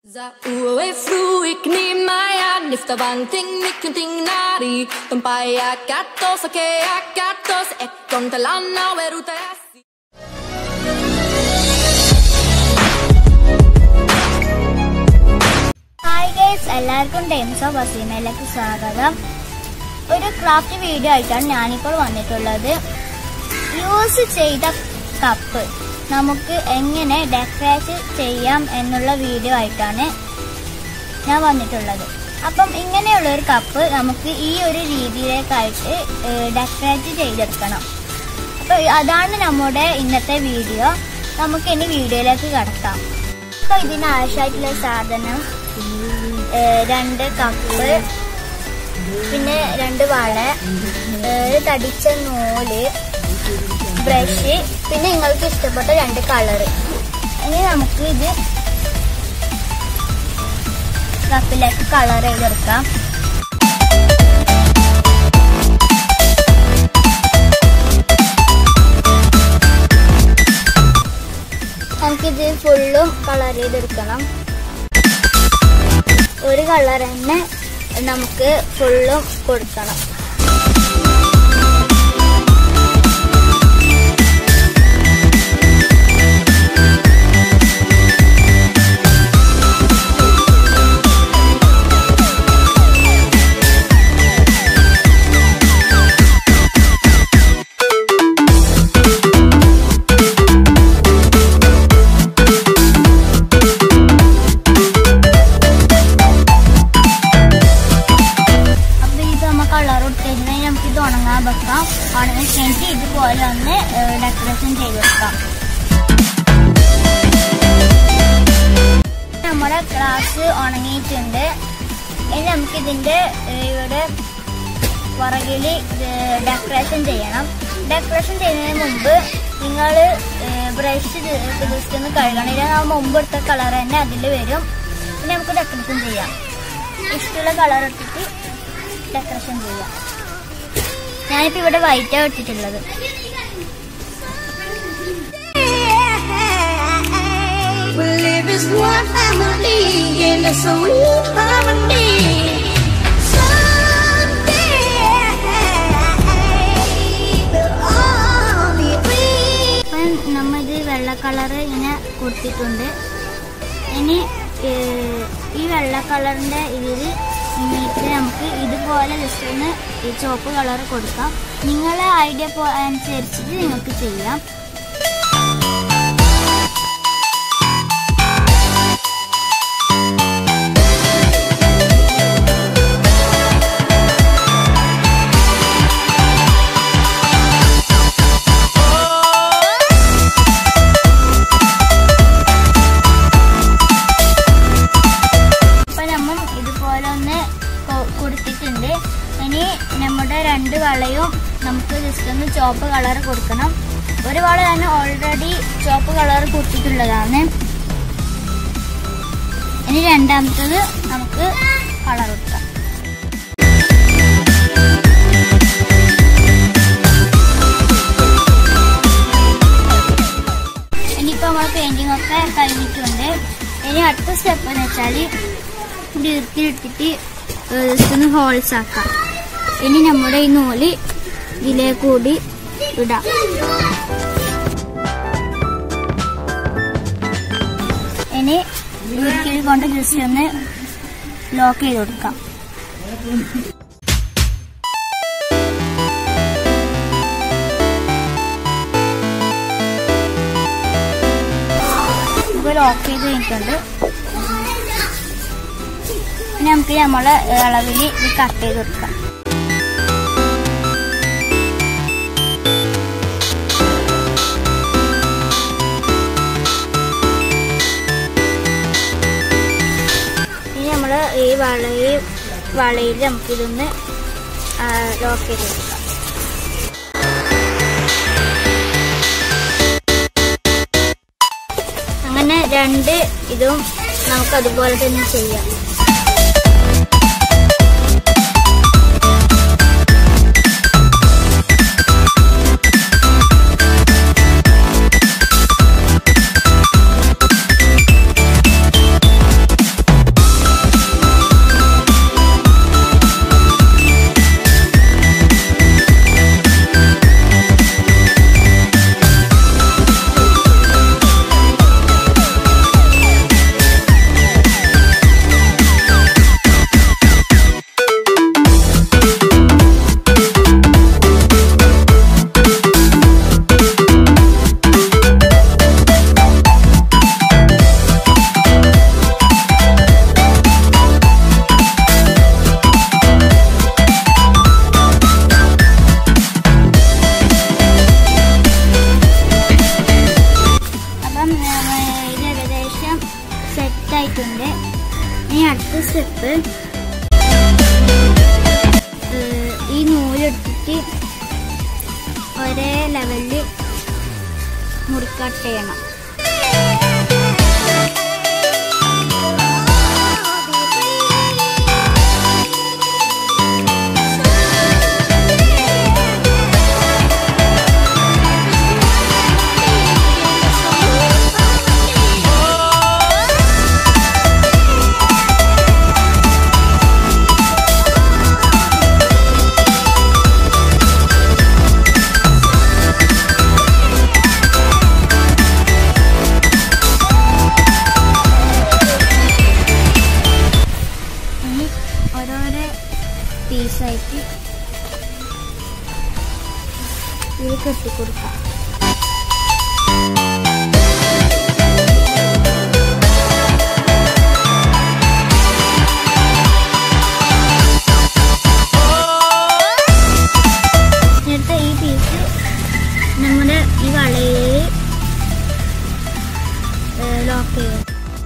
Za uwe fruik ni maya nifta banting nikunting nari Tumpaya katos ake akatos ekon talana weruta yasi hi guys എല്ലാവർക്കും times of വസീമയിലേക്ക് സ്വാഗതം ഒരു craft video ആയിട്ടാണ് ഞാനിപ്പോൾ വന്നിട്ടുള്ളത് use ചെയ്ത കപ്പ് നമുക്ക് എങ്ങനെ ഡെക്കറേറ്റ് ചെയ്യാം എന്നുള്ള വീഡിയോ ആയിട്ടാണ് ഞാൻ വന്നിട്ടുള്ളത് അപ്പം ഇങ്ങനെയുള്ള ഒരു കപ്പ് നമുക്ക് ഈ ഒരു രീതിയിലേക്കായിട്ട് ഡെക്കറേറ്റ് ചെയ്തെടുക്കണം അപ്പോൾ അതാണ് നമ്മുടെ ഇന്നത്തെ വീഡിയോ നമുക്ക് ഇനി വീഡിയോയിലേക്ക് കടക്കാം അപ്പോൾ ഇതിന് ആവശ്യമായിട്ടുള്ള സാധനം ഏഹ് രണ്ട് കപ്പ് പിന്നെ രണ്ട് വള ഏഹ് ഒരു തടിച്ച നൂല് ബ്രഷ് പിന്നെ നിങ്ങൾക്ക് ഇഷ്ടപ്പെട്ട രണ്ട് കളറ് ഇനി നമുക്ക് ഇത് കപ്പിലേക്ക് കളർ ചെയ്തെടുക്കാം നമുക്കിത് ഫുള്ളും കളർ ചെയ്തെടുക്കണം ഒരു കളർ തന്നെ നമുക്ക് ഫുള്ളും കൊടുക്കണം അപ്പൊ ഇത് നമ്മ കളർ കൊടുത്തതിന് നമുക്ക് ഇത് ഉണങ്ങാൻ വെക്കാം ഉണങ്ങി കഴിഞ്ഞിട്ട് ഇതുപോലെ ഒന്ന് ഡെക്കറേഷൻ ചെയ്ത് വെക്കാം നമ്മുടെ ഗ്ലാസ് ഉണങ്ങിയിട്ടുണ്ട് ഇനി നമുക്ക് ഇതിന്റെ ഇവിടെ പുറകില് ഡെക്കറേഷൻ ചെയ്യണം ഡെക്കറേഷൻ ചെയ്യുന്നതിന് മുമ്പ് നിങ്ങൾ ബ്രഷ് ജസ്റ്റ് ഒന്ന് കഴുകണം ഇല്ലെങ്കിൽ ആ മുമ്പ് എടുത്ത കളർ തന്നെ അതിൽ വരും പിന്നെ നമുക്ക് ഡെക്കറേഷൻ ചെയ്യാം ഇഷ്ടമുള്ള കളർ ഇട്ടിട്ട് ഡെക്കറേഷൻ ചെയ്യാം ഞാനിപ്പോ ഇവിടെ വൈറ്റാണ് ഇട്ടിട്ടുള്ളത് We live as one family in a sweet harmony. Someday we'll all be free. അപ്പം നമ്മൾ ഇത് വെള്ള കളർ ഇങ്ങനെ കൊടുത്തിട്ടുണ്ട് ഇനി ഏഹ്, ഈ വെള്ള കളറിന്റെ ഇതിൽ ഇനിയിട്ട് നമുക്ക് ഇതുപോലെ ജസ്റ്റ് ഒന്ന് ഈ ചുവപ്പ് കളർ കൊടുക്കാം നിങ്ങളെ ഐഡിയ അനുസരിച്ചിട്ട് നിങ്ങൾക്ക് ചെയ്യാം അപ്പൊ നമ്മൾ ഇതുപോലെ ഒന്ന് കൊ- കൊടുത്തിട്ടുണ്ട് ഇനി നമ്മുടെ രണ്ട് വളയും നമുക്ക് ജസ്റ്റ് ഒന്ന് ചുവപ്പ് കളർ കൊടുക്കണം ഒരു വള ഞാൻ ഓൾറെഡി ചുവപ്പ് കളർ കൊടുത്തിട്ടുള്ളതാണ് ഇനി രണ്ടാമത്തത് നമുക്ക് കളർ കൊടുക്കാം ഇനിയിപ്പോൾ നമ്മൾ പെയിന്റിംഗ് ഒക്കെ കഴിഞ്ഞിട്ടുണ്ട് ഇനി അടുത്ത സ്റ്റെപ്പ് എന്ന് വെച്ചാൽ ദീർത്തി എടുത്തിട്ട് ജസ്റ്റ് ഒന്ന് ഹോൾസ് ആക്കാം ഇനി നമ്മുടെ ഈ നൂല് ഇതിലേ കൂടി ഇടാം ഇനി ദീർത്തിൽ കൊണ്ട് ജസ്റ്റ് ഒന്ന് ലോക്ക് ചെയ്ത് കൊടുക്കാം ഇപ്പോൾ ലോക്ക് ചെയ്ത് കഴിഞ്ഞിട്ടുണ്ട് ഇനി നമുക്ക് നമ്മളെ അളവിൽ ഇത് കട്ട് ചെയ്ത് കൊടുക്കാം ഇനി നമ്മൾ ഈ വളയിൽ വളയിൽ നമുക്കിതൊന്ന് ലോക്ക് ചെയ്ത് കൊടുക്കാം അങ്ങനെ രണ്ട് ഇതും നമുക്ക് അതുപോലെ തന്നെ ചെയ്യാം ഇനി അടുത്ത സ്റ്റെപ്പ് ഈ നൂലെടുത്തിട്ട് ഒരേ ലെവലിൽ മുറിക്കട്ട് ചെയ്യണം ഇനി ഓരോരോ പീസായിട്ട് ഇത് കെട്ടിക്കൊടുക്കാം എന്നിട്ട് ഈ പീസ് നമ്മുടെ ഈ വളയിൽ ലോക്ക് ചെയ്യും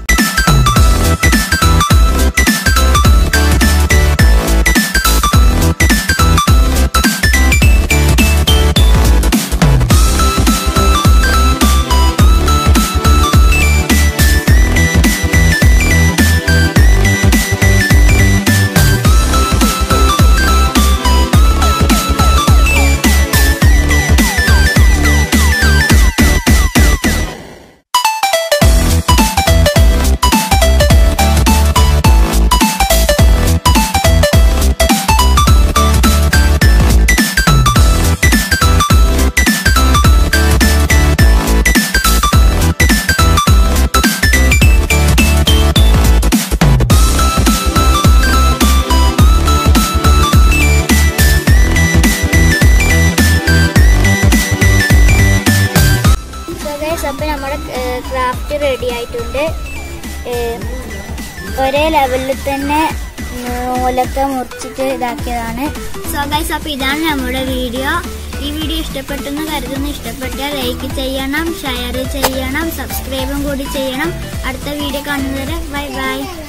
സോ ഗൈസ് അപ്പോൾ നമ്മുടെ ക്രാഫ്റ്റ് റെഡി ആയിട്ടുണ്ട് ഏഹ്, ഒരേ ലെവലിൽ തന്നെ നൂലൊക്കെ മുറിച്ചിട്ട് ഇതാക്കിയതാണ് സോ ഗൈസ് അപ്പോൾ ഇതാണ് നമ്മുടെ വീഡിയോ ഈ വീഡിയോ ഇഷ്ടപ്പെട്ടെന്ന് കരുതുന്നു ഇഷ്ടപ്പെട്ടാൽ ലൈക്ക് ചെയ്യണം ഷെയർ ചെയ്യണം സബ്സ്ക്രൈബും കൂടി ചെയ്യണം അടുത്ത വീഡിയോ കാണുന്നവരെ ബൈ ബൈ